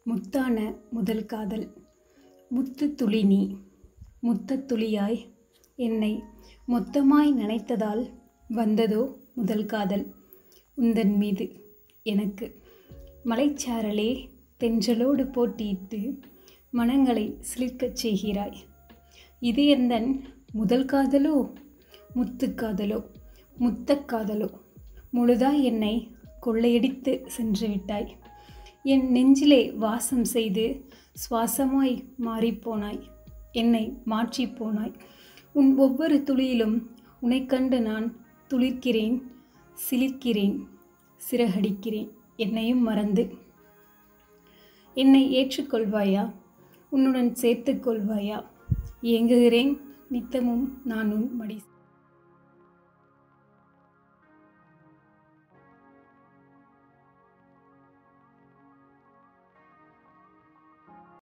முத்தான முதல் காதல் முத்து துளி நீ முத்தத் துளியாய் என்னை மொத்தமாய் நனைத்ததால் வந்ததோ முதல் காதல் உந்தன் மீது எனக்கு மலைச்சாரலே தென்றலோடு போட்டியிட்டு மனங்களை சிலிர்க்கச் செய்கிறாய் இது எந்தன் முதல் காதலோ முத்துக்காதலோ முத்தக்காதலோ முழுதாய் என்னை கொள்ளையடித்து சென்று விட்டாய் என் நெஞ்சிலே வாசம் செய்து சுவாசமாய் மாறிப்போனாய் என்னை மாற்றிப் போனாய் உன் ஒவ்வொரு துளியிலும் உன்னைக் கண்டு நான் துளிர்க்கிறேன் சிலிர்க்கிறேன் சிறகடிக்கிறேன் என்னையும் மறந்து என்னை ஏற்றுக்கொள்வாயா உன்னுடன் சேர்த்துக் கொள்வாயா ஏங்குகிறேன் நித்தமும் நான் உன் மடி